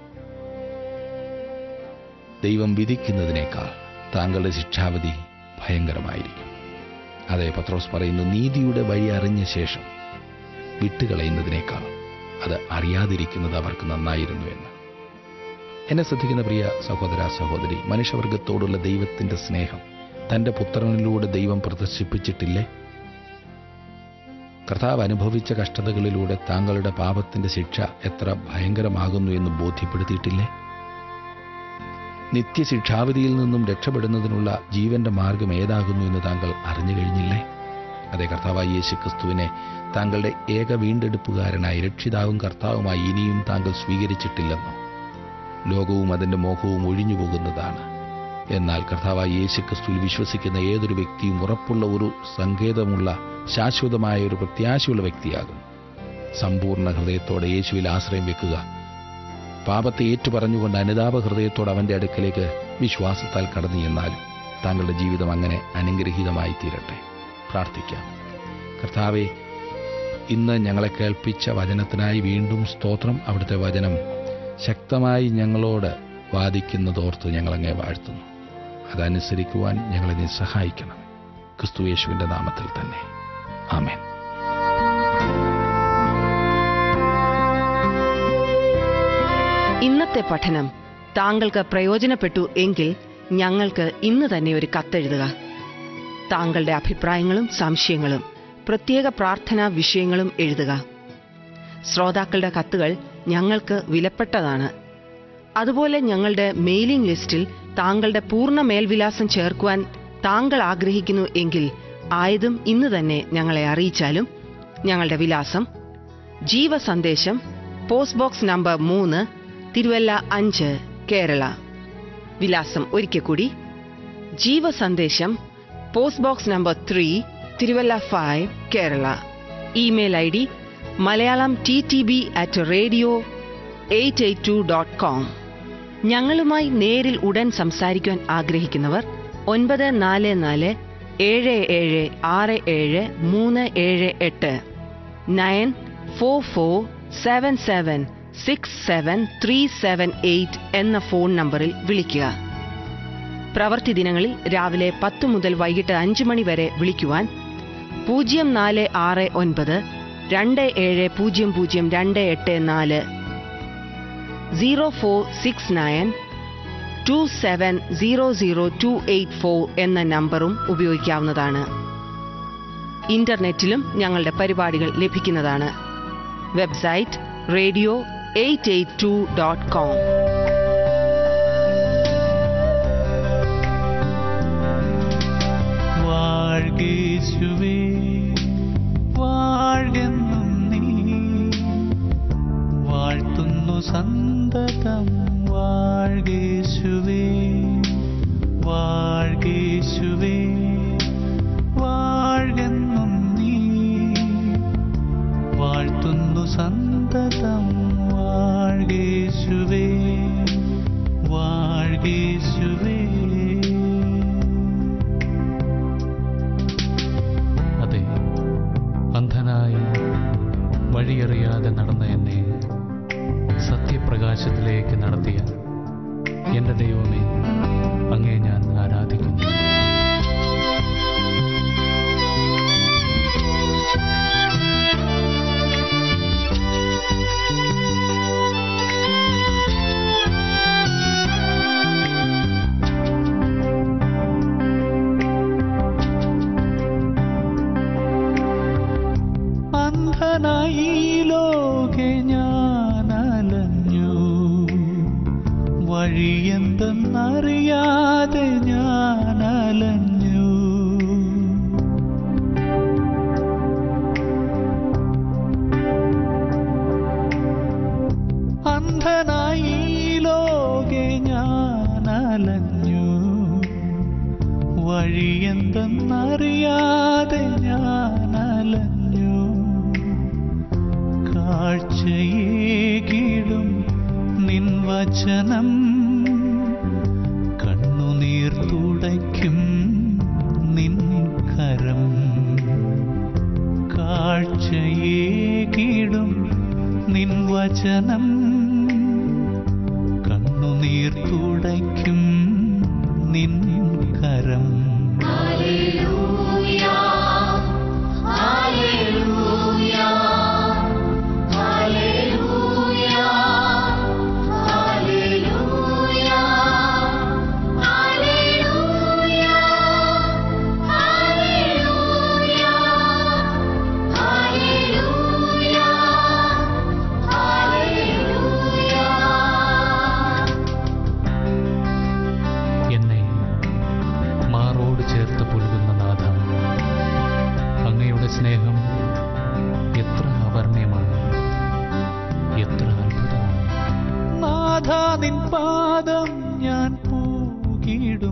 ദൈവം വിധിക്കുന്നതിനേക്കാൾ താങ്കളുടെ ശിക്ഷാവിധി ഭയങ്കരമായിരിക്കും അതെ പത്രോസ് പറയുന്നു നീതിയുടെ വഴി അറിഞ്ഞ ശേഷം വിട്ടുകളയുന്നതിനേക്കാൾ അത് അറിയാതിരിക്കുന്നത് അവർക്ക് നന്നായിരുന്നു എന്ന് എന്നെ ശ്രദ്ധിക്കുന്ന പ്രിയ സഹോദര സഹോദരി മനുഷ്യവർഗത്തോടുള്ള ദൈവത്തിന്റെ സ്നേഹം തന്റെ പുത്രനിലൂടെ ദൈവം പ്രദർശിപ്പിച്ചിട്ടില്ലേ കർത്താവ് അനുഭവിച്ച കഷ്ടതകളിലൂടെ താങ്കളുടെ പാപത്തിന്റെ ശിക്ഷ എത്ര ഭയങ്കരമാകുന്നു എന്ന് ബോധ്യപ്പെടുത്തിയിട്ടില്ലേ നിത്യശിക്ഷാവിധിയിൽ നിന്നും രക്ഷപ്പെടുന്നതിനുള്ള ജീവന്റെ മാർഗം ഏതാകുന്നു എന്ന് താങ്കൾ അറിഞ്ഞു കഴിഞ്ഞില്ലേ അതേ കർത്താവായ യേശു ക്രിസ്തുവിനെ താങ്കളുടെ ഏക വീണ്ടെടുപ്പുകാരനായി രക്ഷിതാവും കർത്താവുമായി ഇനിയും താങ്കൾ സ്വീകരിച്ചിട്ടില്ലെന്നോ ലോകവും അതിന്റെ മോഹവും ഒഴിഞ്ഞു പോകുന്നതാണ് എന്നാൽ കർത്താവായ യേശു ക്രിസ്തുവിൽ വിശ്വസിക്കുന്ന ഏതൊരു വ്യക്തിയും ഉറപ്പുള്ള ഒരു സങ്കേതമുള്ള ശാശ്വതമായ ഒരു പ്രത്യാശയുള്ള വ്യക്തിയാകും സമ്പൂർണ്ണ ഹൃദയത്തോടെ യേശുവിൽ ആശ്രയം വെക്കുക പാപത്തെ ഏറ്റുപറഞ്ഞുകൊണ്ട് അനുതാപ ഹൃദയത്തോടെ അവന്റെ അടുക്കലേക്ക് വിശ്വാസത്താൽ കടന്നു ചെന്നാലും താങ്കളുടെ ജീവിതം അങ്ങനെ അനുഗ്രഹീതമായി തീരട്ടെ പ്രാർത്ഥിക്കാം കർത്താവെ ഇന്ന് ഞങ്ങളെ കേൾപ്പിച്ച വചനത്തിനായി വീണ്ടും സ്തോത്രം അവിടുത്തെ വചനം ശക്തമായി ഞങ്ങളോട് വാദിക്കുന്നതോർത്ത് ഞങ്ങളങ്ങെ വാഴ്ത്തുന്നു അതനുസരിക്കുവാൻ ഞങ്ങളെ നീ സഹായിക്കണം ക്രിസ്തു യേശുവിന്റെ നാമത്തിൽ തന്നെ ആമേൻ ഇന്നത്തെ പഠനം താങ്കൾക്ക് പ്രയോജനപ്പെട്ടു എങ്കിൽ ഞങ്ങൾക്ക് ഇന്ന് തന്നെ ഒരു കത്തെഴുതുക താങ്കളുടെ അഭിപ്രായങ്ങളും സംശയങ്ങളും പ്രത്യേക പ്രാർത്ഥനാ വിഷയങ്ങളും എഴുതുക ശ്രോതാക്കളുടെ കത്തുകൾ ഞങ്ങൾക്ക് വിലപ്പെട്ടതാണ് അതുപോലെ ഞങ്ങളുടെ മെയിലിംഗ് ലിസ്റ്റിൽ താങ്കളുടെ പൂർണ്ണ മേൽവിലാസം ചേർക്കുവാൻ താങ്കൾ ആഗ്രഹിക്കുന്നു എങ്കിൽ ആയതും ഇന്ന് തന്നെ ഞങ്ങളെ അറിയിച്ചാലും ഞങ്ങളുടെ വിലാസം ജീവ സന്ദേശം പോസ്റ്റ് ബോക്സ് നമ്പർ മൂന്ന് തിരുവല്ല അഞ്ച് കേരള വിലാസം ഒരിക്കൽ കൂടി ജീവ സന്ദേശം post box number three Thiruvalla five Kerala email I D Malayalam T T B at radio eight eight two dot com ഞങ്ങളുമായി നേരിൽ ഉടൻ സംസാരിക്കുവാൻ ആഗ്രഹിക്കുന്നവർ ഒൻപത് നാല് നാല് ഏഴ് ഏഴ് ആറ് ഏഴ് മൂന്ന് ഏഴ് എട്ട് nine four four seven seven six seven three seven eight എന്ന ഫോൺ നമ്പറിൽ വിളിക്കുക പ്രവൃത്തി ദിനങ്ങളിൽ രാവിലെ പത്ത് മുതൽ വൈകിട്ട് അഞ്ച് മണി വരെ വിളിക്കുവാൻ പൂജ്യം നാല് ആറ് ഒൻപത് രണ്ട് ഏഴ് പൂജ്യം പൂജ്യം രണ്ട് എട്ട് നാല് zero four six nine two seven zero zero two eight four എന്ന നമ്പറും ഉപയോഗിക്കാവുന്നതാണ് ഇന്റർനെറ്റിലും ഞങ്ങളുടെ പരിപാടികൾ ലഭിക്കുന്നതാണ് website radio eight eight two dot com വാഴ്കേശുവേ വാഴെന്നും നീ വാഴ്ത്തുന്നു സന്തതം വാഴ്കേശുവേ വാഴ്കേശുവേ വാഴെന്നും നീ വാഴ്ത്തുന്നു സന്തതം വാഴ്കേശുവേ വാഴ്കേശുവേ അതെ അന്ധനായി വഴിയറിയാതെ നടന്ന എന്നെ സത്യപ്രകാശത്തിലേക്ക് നടത്തിയ എൻ്റെ ദൈവമേ അങ്ങേ ഞാൻ ആരാധിക്കുന്നു അന്ധനായി ഈ ലോകെ ഞാൻ അലഞ്ഞു വഴിയെന്തെന്നറിയാതെ ഞാൻ അലഞ്ഞു അന്ധനായി ഈ ലോകെ ഞാൻ അലഞ്ഞു വഴിയെന്തെന്നറിയാതെ ഞാൻ അലഞ്ഞു കാഴ്ചയേകിടും നിൻ വചനം കണ്ണുനീർ തുടയ്ക്കും നിൻ കരം കാഴ്ചയേകിടും നിൻ വചനം കണ്ണുനീർ തുടയ്ക്കും നിൻ കരം എന്നെ മാറോട് ചേർത്ത് പുൽകുന്ന നാഥ അങ്ങേ സ്നേഹം എത്ര അവർണ്യമാണ് എത്ര അത്ഭുതമാണ് നാഥ നിൻ പാദം ഞാൻ പൂകിടും